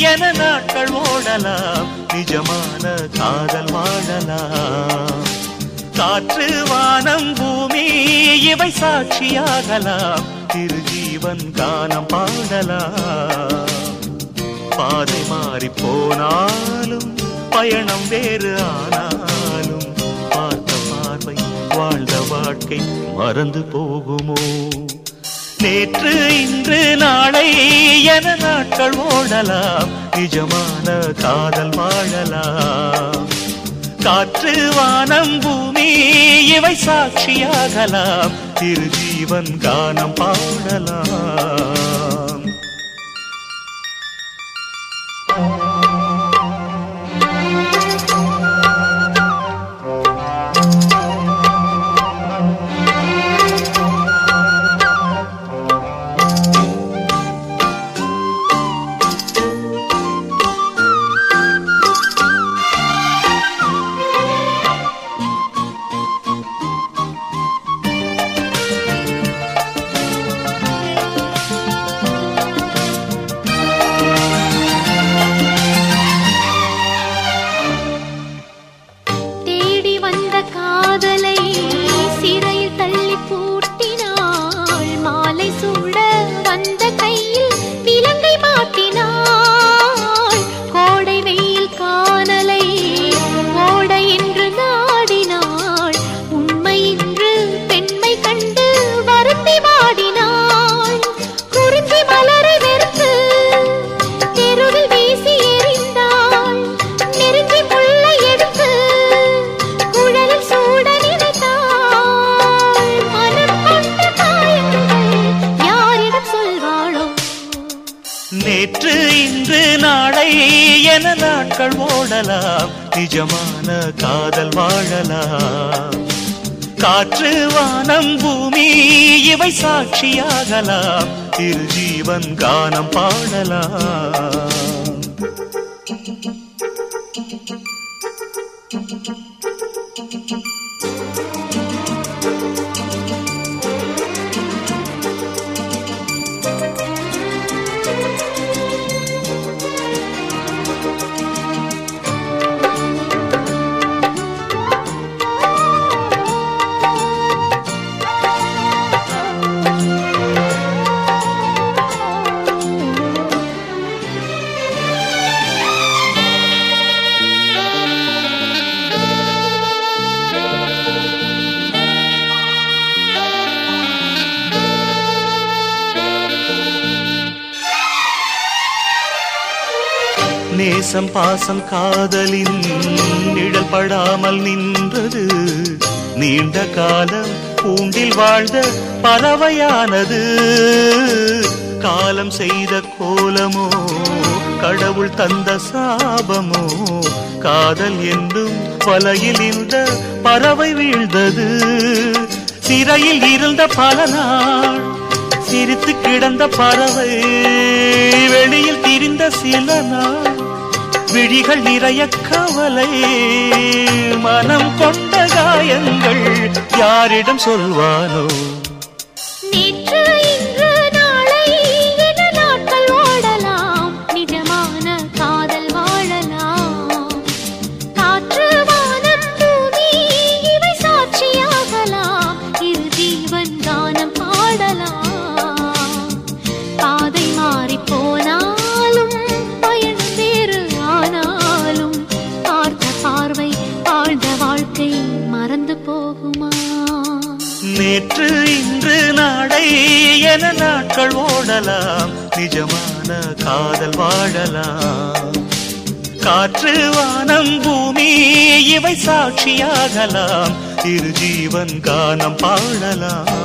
என நாட்கள் ஓடலாம் நிஜமான காதல் வாழலாம் காற்று வானம் பூமி இவை சாட்சியாகலாம் திரு ஜீவன் கானம் பாடலாம் பாதை மாறி போனாலும் பயணம் வேறு ஆனாலும் பார்த்த பார்வை வாழ்ந்த வாழ்க்கை மறந்து போகுமோ நேற்று இன்று நாளை என நாட்கள் ஓடலாம் நிஜமான காதல் வாழலாம் காற்று வானம் பூமி இவை சாட்சியாகலாம் திரு ஜீவன் கானம் பாடலாம் தேடி வந்த காதலை சிறையில் தள்ளி பூட்டினாள் மாலை சூட வந்த கையில் விலங்கை மாட்டினாள் கோடை வெயில் காணலை ஓட என்று நாடினாள் உண்மை இன்று பெண்மை கண்டு வருந்தி வாடினாள் குறிஞ்சி மலரை வெறுத்து தெருவில் வீசி எறிந்தாள் நெருங்கி முல்லை எடுத்து குழலில் சூட நினைத்தாள் மனம் கொண்ட காயங்கள் யாரிடம் சொல்வாளோ நேற்று இன்று நாளை என நாட்கள் ஓடலாம் நிஜமான காதல் வாழலாம் காற்று வானம் பூமி இவை சாட்சியாகலாம் திரு ஜீவன் கானம் பாடலாம் நேசம் பாசம் காதலின் நிழல் படாமல் நின்றது நீண்ட காலம் பூண்டில் வாழ்ந்த பறவையானது காலம் செய்த கோலமோ கடவுள் தந்த சாபமோ காதல் என்னும் வலையில் இந்த பறவை வீழ்ந்தது சிறையில் இருந்த பல நாள் சிரித்து கிடந்த பறவை வெளியில் திரிந்த சில நாள் விழிகள் நிறைய கவலை மனம் கொண்ட காயங்கள் யாரிடம் சொல்வானோ நேற்று இன்று நாளை என நாட்கள் ஓடலாம் நிஜமான காதல் வாழலாம் காற்று வானம் பூமி இவை சாட்சியாகலாம் இரு ஜீவன் கானம் பாடலாம் பாதை மாறி போனாலும் பயணம் வேறு ஆனாலும் பார்த்த பார்வை வாழ்ந்த வாழ்க்கை மறந்து போகுமா நேற்று இன்று நாளை என நாட்கள் ஓடலாம் நிஜமான காதல் வாழலாம் காற்று வானம் பூமி இவை சாட்சியாகலாம் இரு ஜீவன் கானம் பாடலாம்